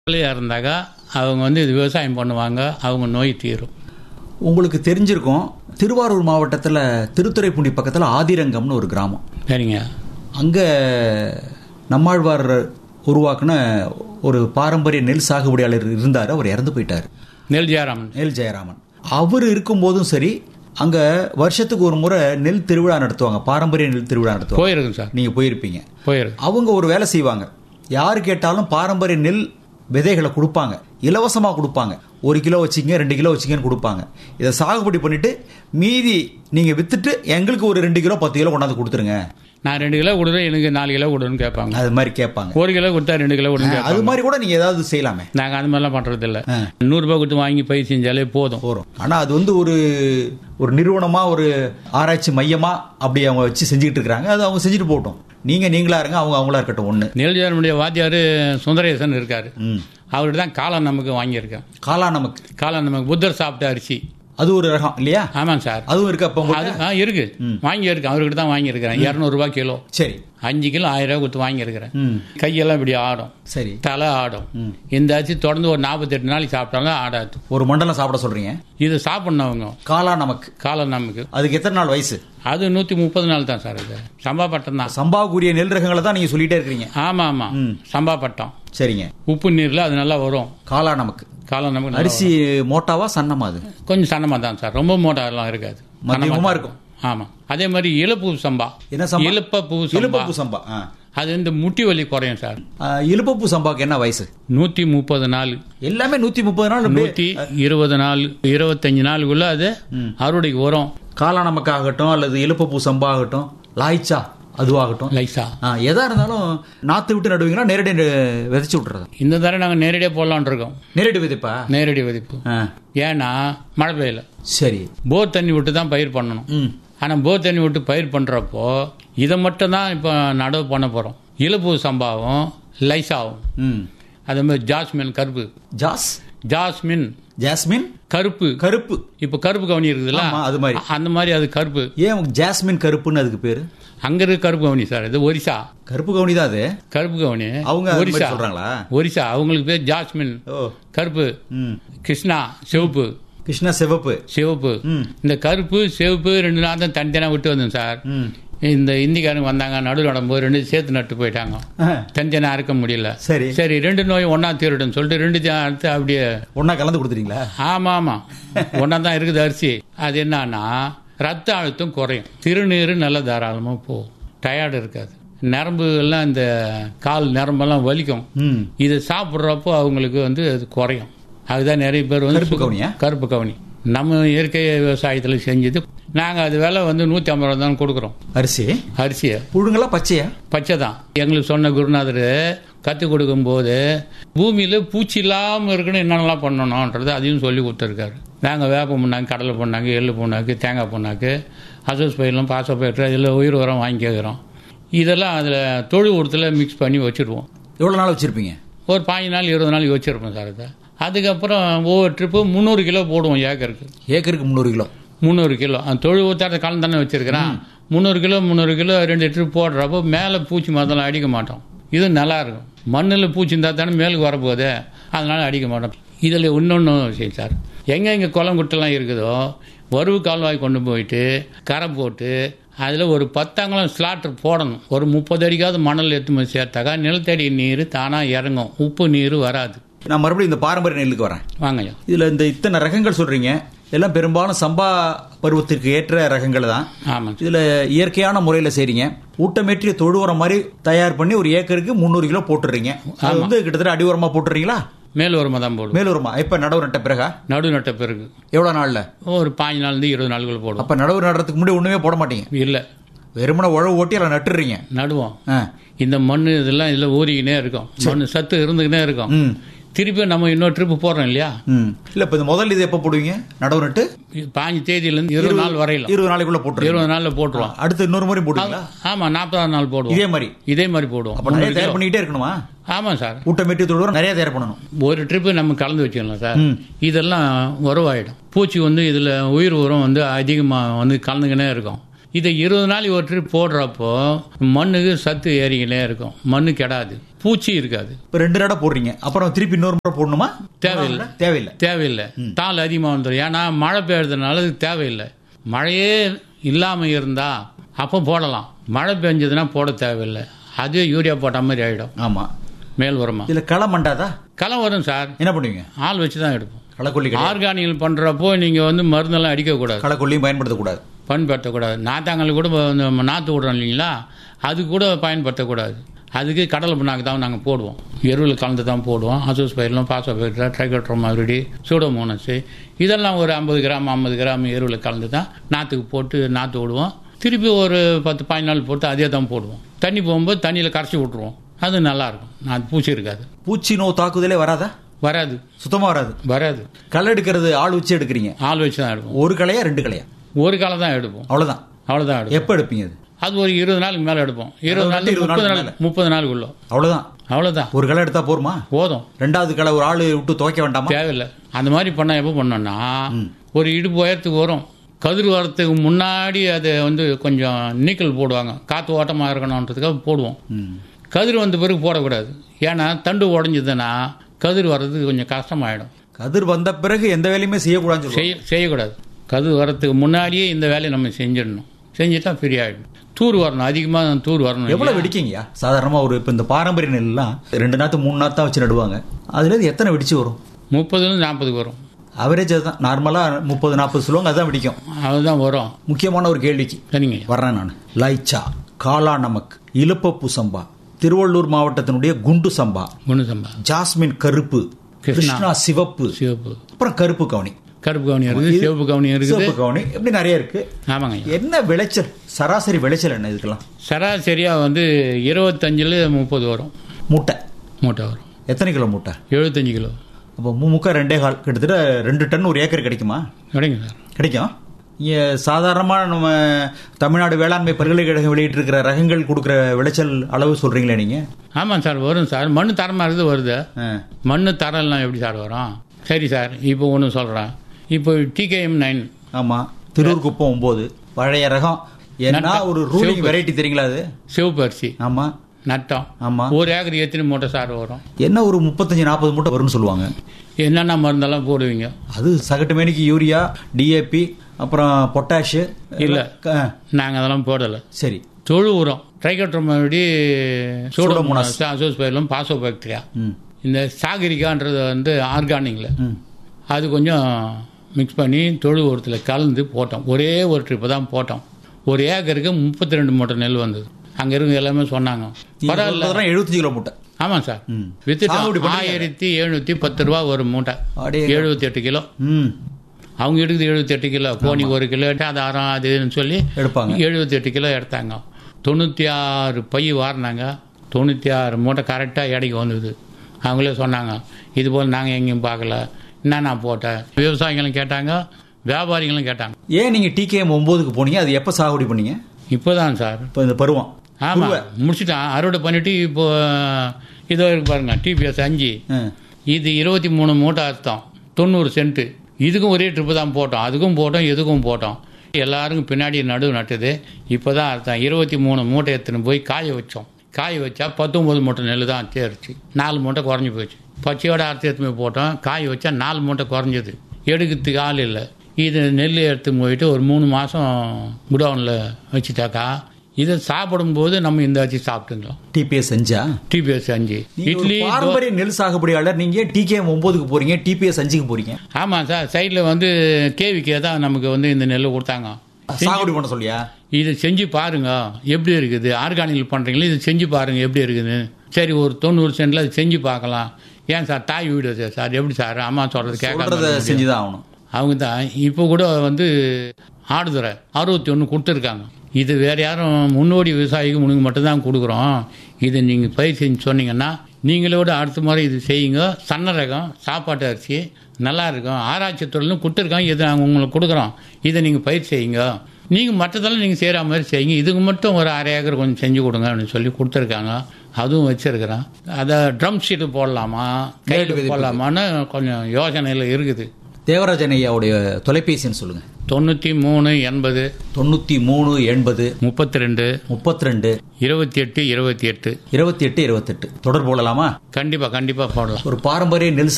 பிள்ளையாக இருந்தாக்கா அவங்க வந்து இது விவசாயம் பண்ணுவாங்க அவங்க நோய் தீரும் உங்களுக்கு தெரிஞ்சிருக்கும் திருவாரூர் மாவட்டத்தில் திருத்துறைப்பூண்டி பக்கத்தில் ஆதிரங்கம்னு ஒரு கிராமம் சரிங்க அங்கே நம்மாழ்வார் உருவாக்குன ஒரு பாரம்பரிய நெல் சாகுபடியாளர் இருந்தார் அவர் இறந்து போயிட்டார் நெல் ஜெயராமன் நெல் ஜெயராமன் அவர் இருக்கும்போதும் சரி அங்கே வருஷத்துக்கு ஒரு முறை நெல் திருவிழா நடத்துவாங்க பாரம்பரிய நெல் திருவிழா நடத்துவாங்க போயிருக்குங்க சார் நீங்கள் போயிருப்பீங்க போயிருக்கு அவங்க ஒரு வேலை செய்வாங்க யாரு கேட்டாலும் பாரம்பரிய நெல் விதைகளை கொடுப்பாங்க இலவசமாக கொடுப்பாங்க ஒரு கிலோ வச்சுங்க ரெண்டு கிலோ வச்சுங்கன்னு கொடுப்பாங்க இதை சாகுபடி பண்ணிட்டு மீதி நீங்கள் வித்துட்டு எங்களுக்கு ஒரு ரெண்டு கிலோ பத்து கிலோ கொண்டாந்து கொடுத்துருங்க நான் ரெண்டு கிலோ கொடுக்குறேன் எனக்கு நாலு கிலோ கொடுன்னு கேட்பாங்க அது மாதிரி கேட்பாங்க ஒரு கிலோ கொடுத்தா ரெண்டு கிலோ கொடுன்னு கேட்பாங்க அது மாதிரி கூட நீங்கள் ஏதாவது செய்யலாமே நாங்கள் அந்த மாதிரிலாம் பண்ணுறது இல்லை ஆ. நூறுரூபா கொடுத்து வாங்கி பயிர் செஞ்சாலே போதும் போகிறோம் ஆனால் அது வந்து ஒரு ஒரு நிறுவனமாக ஒரு ஆராய்ச்சி மையமாக அப்படி அவங்க வச்சு செஞ்சுக்கிட்டு இருக்கிறாங்க அது அவங்க செஞ்சுட்டு போகட்டும் நீங்கள் நீங்களா இருங்க அவங்க அவங்களா இருக்கட்டும் ஒன்று நெல் ஜெயராமனுடைய வாத்தியார் சுந்தரேசன் இருக்கார் ம் அவர்கிட்ட தான் காளான் நமக்கு வாங்கியிருக்கேன் காலா நமக்கு காளான் நமக்கு புத்தர் சாப்பிட்ட அரிசி அது ஒரு ரகம் இல்லையா ஆமாங்க சார் அதுவும் இருக்கு அப்போ அது ஆ இருக்கு வாங்கியிருக்கேன் அவர்கிட்ட தான் வாங்கியிருக்கிறேன் இரநூறுபா கிலோ சரி அஞ்சு கிலோ ஆயிரம் ரூபா கொடுத்து வாங்கியிருக்கிறேன் ம் கையெல்லாம் இப்படி ஆடும் சரி தலை ஆடும் இந்த அரிசி தொடர்ந்து ஒரு நாற்பத்தெட்டு நாளைக்கு சாப்பிட்டாலும் ஆடாது ஒரு மண்டலம் சாப்பிட சொல்றீங்க இது சாப்பிடணும் அவங்க காலா நமக்கு காலம் நமக்கு அதுக்கு எத்தனை நாள் வயசு அது நூற்றி முப்பது நாள் தான் சார் இது சம்பா பட்டம் தான் சம்பாவுக்குரிய நெல் ரகங்களை தான் நீங்க சொல்லிட்டே இருக்கிறீங்க ஆமாம் ஆமாம் சம்பா பட்டம் சரிங்க உப்பு நீரில் அது நல்லா வரும் காலா நமக்கு காலம் நமக்கு நல்லா அரிசி மோட்டாவா சன்னமா அது வரும். கொஞ்சம் சன்னமாக தான் சார் ரொம்ப மோட்டார்லாம் இருக்காது மத்தியமமா இருக்கும் ஆமாம் அதே மாதிரி இலப்பு சம்பா என்ன சம்பா? இழுப்பப்பூ சம்பா இலுப்பப்பூ சம்பா ஆ. அது வந்து முட்டி வலி குறையும் சார் ஆ, இலுப்பப்பூ சம்பாவுக்கு என்ன வயசு நூற்றி முப்பது நாள் எல்லாமே நூத்தி முப்பது நாள் அப்படியே நூற்றி இருபது நாள் இருபத்தஞ்சு நாளுக்குள்ள அது அறுவடைக்கு வரும் காலா நமக்கு ஆகட்டும் அல்லது இலுப்பப்பூ சம்பா ஆகட்டும் லாய்ச்சா அதுவாகட்டும் லைசா ஆ, எதா இருந்தாலும் நாத்து விட்டு நடுவீங்கன்னா நேரடி நெ- விதைச்சு விட்டுறது இந்த தடவை நாங்கள் நேரடியாக போடலான் இருக்கோம் நேரடி விதைப்பா நேரடி விதிப்பு ஆ, ஏன்னா மழை பெய்யல சரி போர் தண்ணி விட்டு தான் பயிர் பண்ணணும் ம் ஆனால் போர் தண்ணி விட்டு பயிர் பண்ணுறப்போ இதை மட்டும் தான் இப்போ நடவு பண்ண போகிறோம் இலப்பு சம்பாவும் லைசாவும் ம் அதே மாதிரி ஜாஸ்மின் கருப்பு ஜாஸ் ஜாஸ்மின் ஜாஸ்மின் கருப்பு கருப்பு இப்போ கருப்பு கவனி இருக்குதுல்ல ஆமா, அது மாதிரி. அந்த மாதிரி அது கருப்பு ஏன் ஜாஸ்மின் கருப்புன்னு அதுக்கு பேரு அங்க இருக்க கருப்பு கவனி சார் இது ஒரிசா கருப்பு கவுனி தான் அது கருப்பு கவனி அவங்க அது மாதிரி ஒரிசா சொல்றாங்களா? ஒரிசா அவங்களுக்கு பேர் ஜாஸ்மின் ஓ கருப்பு ம் கிருஷ்ணா சிவப்பு கிருஷ்ணா சிவப்பு சிவப்பு ம். இந்த கருப்பு சிவப்பு ரெண்டு நாள் தான் தனித்தனியாக விட்டு வந்தோம் சார் ம் இந்த இந்திக்காரங்க வந்தாங்க நடு நடும்போது ரெண்டு சேர்த்து நட்டு போயிட்டாங்க ஆஹ், தனித்தனியாக அறுக்க முடியல சரி சரி ரெண்டு நோயும் ஒன்றா தீரட்டும் சொல்லிட்டு ரெண்டு ஜா- அடுத்து அப்படியே ஒண்ணா கலந்து கொடுத்துறீங்களா ஆமாம் ஆமாம் ஒன்றா தான் இருக்குது அரிசி அது என்னன்னா ரத்த அழுத்தம் குறையும் திருநீர் நல்ல தாராளமாக போகும் டயர்டு இருக்காது நரம்பு எல்லாம் இந்த கால் நரம்பெல்லாம் வலிக்கும் ம் இதை சாப்பிட்றப்போ அவங்களுக்கு வந்து அது குறையும் அதுதான் நிறைய பேர் வந்து கருப்பு கவுனியா? கருப்பு கவுனி நம்ம இயற்கை விவசாயத்தில் செஞ்சது நாங்கள் அது விலை வந்து நூற்றி ஐம்பது ரூபா தான் கொடுக்குறோம் அரிசி அரிசியை புழுங்களா பச்சையா பச்சை தான் எங்களுக்கு சொன்ன குருநாதர் கற்றுக் கொடுக்கும்போது பூமியில் பூச்சி இல்லாமல் இருக்கணும் என்னென்னலாம் பண்ணணுன்றது அதையும் சொல்லி கொடுத்துருக்காரு நாங்கள் வேப்ப புண்ணாக்கு கடலை புண்ணாக்கு எள்ளு புண்ணாக்கு தேங்காய் புண்ணாக்கு அசோஸ் பயிரெலாம் பாச பயிர் இதில் உயிர் உரம் வாங்கி கேட்குறோம் இதெல்லாம் அதில் தொழு உரத்தில் மிக்ஸ் பண்ணி வச்சுருவோம் எவ்வளவு நாள் வச்சிருப்பீங்க ஒரு பாஞ்சு நாள் இருபது நாள் வச்சுருப்போம் சார் அதை அதுக்கப்புறம் ஒவ்வொரு ட்ரிப்பு முந்நூறு கிலோ போடுவோம் ஏக்கருக்கு ஏக்கருக்கு முந்நூறு கிலோ முந்நூறு கிலோ அந்த தொழு ஊத்தாட்ட காலம் தானே வச்சிருக்கிறேன் முந்நூறு கிலோ முந்நூறு கிலோ ரெண்டு ட்ரிப் போடுறப்போ மேலே பூச்சி மருந்தெல்லாம் அடிக்க மாட்டோம் இது நல்லா இருக்கும் மண்ணில் பூச்சி இருந்தால் தானே மேலுக்கு வரப்போகுது அதனால அடிக்க மாட்டோம் இதில் இன்னொன்று விஷயம் சார் எங்கே இங்கே குளம் குட்டெல்லாம் இருக்குதோ வறுவு கால்வாய் கொண்டு போயிட்டு கரை போட்டு அதில் ஒரு பத்தாங்கலம் ஸ்லாட்டர் போடணும் ஒரு முப்பது அடிக்காவது மணல் எடுத்து போய் சேர்த்தாக்கா நிலத்தடி நீர் தானாக இறங்கும் உப்பு நீர் வராது நான் மறுபடியும் இந்த பாரம்பரிய நெல்லுக்கு வரேன் வாங்கய்யா இதுல இந்த இத்தனை ரகங்கள் சொல்றீங்க எல்லாம் பெரும்பாலும் சம்பா பருவத்திற்கு ஏற்ற ரகங்கள் தான் ஆமாம் இதுல இயற்கையான முறையில செய்றீங்க ஊட்டமேற்றிய தொழு உரம் மாதிரி தயார் பண்ணி ஒரு ஏக்கருக்கு முந்நூறு கிலோ போட்டுறீங்க அது வந்து கிட்டத்தட்ட அடி உரமா போட்டுறீங்களா மேல் உரமாக தான் போடுவோம் மேல் உரமா இப்ப நடவு நட்ட பிறகா நடு நட்ட பிறகு எவ்வளவு நாள்ல ஒரு பாஞ்சு நாள்லேருந்து இருபது நாளுக்குள்ள போடுவோம் அப்ப நடவு நடுறதுக்கு முன்னாடி ஒண்ணுமே போட மாட்டீங்க இல்லை வெறுமனை உழவு ஓட்டி அதில் நட்டுறீங்க நடுவோம் ஆ. இந்த மண் இதெல்லாம் இதில் ஊறிக்கினே இருக்கும் மண் சத்து இருந்துக்கினே இருக்கும் ம் திருப்பி நம்ம இன்னொரு ட்ரிப்பு போடுறோம் இல்லையா ம் இல்ல இப்ப இந்த முதல் இது எப்ப போடுவீங்க நடவு நட்டு பாஞ்சு தேதியிலேருந்து இருபது நாள் வரையிலும் இருபது நாளைக்குள்ள போட்டுருவீங்க இருபது நாளில் போட்டுருவோம் அடுத்து இன்னொரு முறை போடுவீங்களா ஆமாம் நாற்பதாம் நாள் போடுவோம் இதே மாதிரி இதே மாதிரி போடுவோம் அப்ப நிறைய தயார் பண்ணிக்கிட்டே இருக்கணுமா ஆமாம் சார் ஊட்டமேற்றிய தொழு உரம் நிறைய தயார் பண்ணணும் ஒரு ட்ரிப்பு நம்ம கலந்து வச்சுக்கலாம் சார் ம். இதெல்லாம் உறவாயிடும் பூச்சி வந்து இதில் உயிர் உரம் வந்து அதிகமாக வந்து கலந்துக்கினே இருக்கும் இதை இருபது நாள் ஒரு ட்ரிப் போடுறப்போ மண்ணுக்கு சத்து ஏறிக்கினே இருக்கும் மண்ணு கெடாது பூச்சி இருக்காது இப்போ ரெண்டு நடை போடுறீங்க அப்புறம் திருப்பி இன்னொரு முறை போடணுமா தேவையில்லை. தேவையில்லை தேவையில்லை தாள் அதிகமாக வந்துடும் ஏன்னா மழை பெய்யறதுனால இது தேவையில்லை மழையே இல்லாமல் இருந்தா அப்போ போடலாம் மழை பெஞ்சதுன்னா போட தேவையில்லை அதே யூரியா போட்ட மாதிரி ஆகிடும் ஆமா மேல் உரமா இதுல களை மண்டாதா களை வரும் சார் என்ன பண்ணுவீங்க ஆள் வச்சு தான் எடுப்போம் களைக்கொல்லி கிடையாது ஆர்கானிக் பண்ணுறப்போ நீங்கள் வந்து மருந்தெல்லாம் அடிக்கக்கூடாது களைக்கொல்லியும் பயன்படுத்தக்கூடாது பயன்படுத்தக்கூடாது நாத்தாங்களுக்கு கூட இந்த நாற்று விடுறோம் இல்லைங்களா அது கூட பயன்படுத்தக்கூடாது அதுக்கு கடலை புண்ணாக்கு தான் நாங்கள் போடுவோம் எருவில் கலந்து தான் போடுவோம் அசூஸ் பயிரெலாம் பாசோ பயிரில் ட்ரைகோட்ரோம் மறுபடி சூடோமோனஸு இதெல்லாம் ஒரு ஐம்பது கிராம் ஐம்பது கிராம் எருவில் கலந்து தான் நாற்றுக்கு போட்டு நாற்று விடுவோம் திருப்பி ஒரு பத்து பதினஞ்சு நாள் போட்டு அதே தான் போடுவோம் தண்ணி போகும்போது தண்ணியில் கரைச்சி விட்ருவோம் அது நல்லாயிருக்கும் நான் பூச்சி இருக்காது பூச்சி நோய் தாக்குதலே வராதா வராது சுத்தமா வராது வராது களை எடுக்கிறது ஆள் வச்சு எடுக்கிறீங்க ஆள் வச்சு தான் எடுப்போம் ஒரு களையா ரெண்டு களையா ஒரு காலை தான் எடுப்போம் அவ்வளவுதான் அவ்வளோதான் எடுப்போம் எப்ப எடுப்பீங்க அது அது ஒரு இருபது நாளுக்கு மேலே எடுப்போம் இருபது நாள் இருபது முப்பது நாளுக்கு நாள் முப்பது நாளுக்குள்ள அவ்வளவுதான் அவ்வளோதான் ஒரு களை எடுத்தா போருமா போதும் ரெண்டாவது களை ஒரு ஆள் விட்டு துவைக்க வேண்டாமா தேவையில்லை அந்த மாதிரி பண்ண எப்போ பண்ணோம்னா ஒரு இடுப்பு உயரத்துக்கு வரும் கதிர் வரத்துக்கு முன்னாடி அதை வந்து கொஞ்சம் நீக்கல் போடுவாங்க காற்று ஓட்டமாக இருக்கணுன்றதுக்காக போடுவோம் ம். கதிர் வந்த பிறகு போடக்கூடாது ஏன்னா தண்டு உடஞ்சதுன்னா கதிர் வர்றதுக்கு கொஞ்சம் கஷ்டமாயிடும் கதிர் வந்த பிறகு எந்த வேலையுமே செய்யக்கூடாதுன்னு சொல்லுவாங்க செய்ய செய்யக்கூடாது கதிர் வரத்துக்கு முன்னாடியே இந்த வேலையை நம்ம செஞ்சிடணும் செஞ்சுட்டா ஃப்ரீ ஆகிடும் தூர் வரணும் அதிகமாக தூர் வரணும் எவ்வளவு வெடிக்கீங்கயா சாதாரணமா ஒரு இப்ப இந்த பாரம்பரிய நெல்லாம் ரெண்டு நாத்து மூணு நாத்தா வச்சு நடுவாங்க அதுல இருந்து எத்தனை வெடிச்சு வரும் முப்பதுலேருந்து நாற்பதுக்கு வரும் அவரேஜ் அதுதான் நார்மலா முப்பது நாற்பது சொல்லுவாங்க அதுதான் வெடிக்கும் அதுதான் வரும் முக்கியமான ஒரு கேள்விக்கு சரிங்க வர்றேன் நான் லைச்சா காளா நமக் இலுப்பப்பு சம்பா திருவள்ளூர் மாவட்டத்தினுடைய குண்டு சம்பா குண்டு சம்பா ஜாஸ்மின் கருப்பு கிருஷ்ணா. கிருஷ்ணா சிவப்பு சிவப்பு அப்புறம் கருப்பு கவுனி கருப்பு கவுனி இருக்குது சிவப்பு கவுனி இருக்குது சிவப்பு கவுனி இப்படி நிறைய இருக்கு ஆமாங்க ஐயா. என்ன விளைச்சல் சராசரி விளைச்சல் என்ன இதுக்கெல்லாம் சராசரியாக வந்து இருபத்தஞ்சில் முப்பது வரும் மூட்டை மூட்டை வரும் எத்தனை கிலோ மூட்டை எழுபத்தஞ்சு கிலோ அப்போ முக்கா ரெண்டே கால் கிட்டத்தட்ட ரெண்டு டன் ஒரு ஏக்கர் கிடைக்குமா கிடைங்க சார் கிடைக்கும் இங்க சாதாரணமாக நம்ம தமிழ்நாடு வேளாண்மை பல்கலைக்கழகம் வெளியிட்டிருக்கிற ரகங்கள் கொடுக்குற விளைச்சல் அளவு சொல்றீங்களே நீங்க ஆமாம் சார் வரும் சார் மண் தரமாக இருக்குது வருது ஆ. மண் தரம்லாம் எப்படி சார் வரும் சரி சார் இப்போ ஒன்று சொல்கிறேன் இப்போ டிகேஎம் நைன் ஆமா திருவூர் குப்பம் ஒன்பது பழைய ரகம் என்ன நட்டம். ஒரு ரூலிங் சிவப்பு. வெரைட்டி தெரியுங்களா அது சிவப்பு அரிசி ஆமா நட்டம் ஆமா ஒரு ஏக்கர் எத்தனை மூட்டை சார் வரும் என்ன ஒரு முப்பத்தஞ்சு நாற்பது மூட்டை வரும்னு சொல்லுவாங்க என்னென்ன மருந்தெல்லாம் போடுவீங்க அது சகட்டு மேனிக்கு யூரியா டிஏபி அப்புறம் பொட்டாஷ் இல்ல. க- நாங்கள் அதெல்லாம் போடலை சரி தொழு உரம் ட்ரைகோட்ரோமடி Pseudomonas. சூடோமோனாஸ் அசோஸ் பயிலும் பாசோ பாக்டீரியா ம் இந்த சாகரிக்கான்றது வந்து ஆர்கானிக்கில் ம் அது கொஞ்சம் மிக்ஸ் பண்ணி தொழு உரத்தில் கலந்து போட்டோம் ஒரே ஒரு ட்ரிப்பு தான் போட்டோம் ஒரு ஏக்கருக்கு முப்பத்தி ரெண்டு மூட்டை நெல் வந்தது அங்கே இருந்து எல்லாமே சொன்னாங்க பரவாயில்ல எழுபத்தஞ்சு கிலோ மூட்டை ஆமாம் சார் ம். சாகுபடி வித்துட்டோம் பண்ணீங்க? ஆயிரத்தி எழுநூற்றி பத்து ரூபா ஒரு மூட்டை அடே எழுபத்தி எட்டு கிலோ ம் அவங்க எடுக்குது எழுபத்தி எட்டு கிலோ கோணி ஒரு கிலோ ஆதாரம் அதுன்னு சொல்லி எடுப்பாங்க எழுபத்தி எட்டு கிலோ எடுத்தாங்க தொண்ணூற்றி ஆறு பை வாரினாங்க தொண்ணூற்றி ஆறு மூட்டை கரெக்டாக எடைக்கு வந்தது அவங்களே சொன்னாங்க இது போல் நாங்கள் எங்கேயும் பார்க்கல என்ன நான் போட்டேன் விவசாயிகளும் கேட்டாங்க வியாபாரிகளும் கேட்டாங்க ஏன் நீங்க டிகேஎம் ஒன்பதுக்கு போனீங்க அது எப்ப சாகுபடி பண்ணீங்க இப்போதான் சார் இப்போ இந்த பருவம் ஆமாம் குருவை. முடிச்சிட்டான் அறுவடை பண்ணிட்டு இப்போ இதோ இருக்கு பாருங்க டிபிஎஸ் அஞ்சு ஆ. இது இருபத்தி மூணு மூட்டை அர்த்தம் தொண்ணூறு சென்ட்டு இதுக்கும் ஒரே ட்ரிப்பு தான் போட்டோம் அதுக்கும் போட்டோம் இதுக்கும் போட்டோம் எல்லாருக்கும் பின்னாடி நடுவு நட்டுது இப்போ தான் அர்த்தம் இருபத்தி மூணு மூட்டை எடுத்துன்னு போய் காய வச்சோம் காய வச்சா பத்தொம்பது மூட்டை நெல் தான் தேர்ச்சி நாலு மூட்டை குறைஞ்சி போச்சு பச்சையோட அறுத்து எடுத்து போய் போட்டோம் காய வச்சா நாலு மூட்டை குறைஞ்சது எடுக்கிறதுக்கு ஆள் இல்லை இது நெல் எடுத்து போயிட்டு ஒரு மூணு மாதம் குடவுனில் வச்சுட்டாக்கா இதை சாப்பிடும்போது நம்ம இந்த அரிசி சாப்பிட்டுக்கலாம் டிபிஎஸ் செஞ்சா டிபிஎஸ் அஞ்சு நீங்க ஒரு இட்லி தோ- பாரம்பரிய நெல் சாகுபடியாளர் நீங்க டிகேஎம் ஒன்பதுக்கு போறீங்க டிபிஎஸ் அஞ்சுக்கு போறீங்க ஆமாம் சார் சைடில் வந்து கேவிக்கே தான் நமக்கு வந்து இந்த நெல் கொடுத்தாங்க சாகுபடி பண்ண சொல்லியா இது செஞ்சு பாருங்க எப்படி இருக்குது ஆர்கானிக் பண்ணுறீங்களா இது செஞ்சு பாருங்க எப்படி இருக்குது சரி ஒரு தொண்ணூறு சென்டில் அது செஞ்சு பார்க்கலாம் ஏன் சார் தாய் வீடு சார் சார் எப்படி சார் அம்மா சொல்கிறது சொல்றத கேட்காத செஞ்சுதான் ஆகணும் அவங்க தான் இப்போ கூட வந்து ஆடுதுறை அறுபத்தி ஒன்று கொடுத்துருக்காங்க இது வேற யாரும் முன்னோடி விவசாயிக்கு முனுக்கு மட்டும்தான் கொடுக்குறோம் இது நீங்கள் பயிர் செஞ்சு சொன்னீங்கன்னா நீங்களோட அடுத்த முறை இது செய்யுங்க சன்ன ரகம் சாப்பாட்டு அரிசி நல்லா இருக்கும் ஆராய்ச்சி தொழிலும் கொடுத்துருக்காங்க இதை நாங்கள் உங்களுக்கு கொடுக்குறோம் இதை நீங்கள் பயிர் செய்யுங்க நீங்கள் மற்றதெல்லாம் நீங்கள் செய்கிற மாதிரி செய்யுங்க இதுக்கு மட்டும் ஒரு அரை ஏக்கர் கொஞ்சம் செஞ்சு கொடுங்க அப்படின்னு சொல்லி கொடுத்துருக்காங்க அதுவும் வச்சிருக்கிறேன் அதை ட்ரம் ஷீட்டு போடலாமா நேரடி கையில் விதைப்பு. போடலாமான்னு கொஞ்சம் யோசனையில் இருக்குது தேவராஜன் ஐயாவுடைய தொலைபேசின்னு சொல்லுங்க தொண்ணூற்றி மூணு எண்பது தொண்ணூத்தி மூணு எண்பது முப்பத்தி ரெண்டு முப்பத்தி ரெண்டு இருபத்தி எட்டு இருபத்தி எட்டு இருபத்தி எட்டு இருபத்தெட்டு தொடர்பு கொள்ளலாமா கண்டிப்பாக கண்டிப்பாக போடலாம் ஒரு பாரம்பரிய நெல்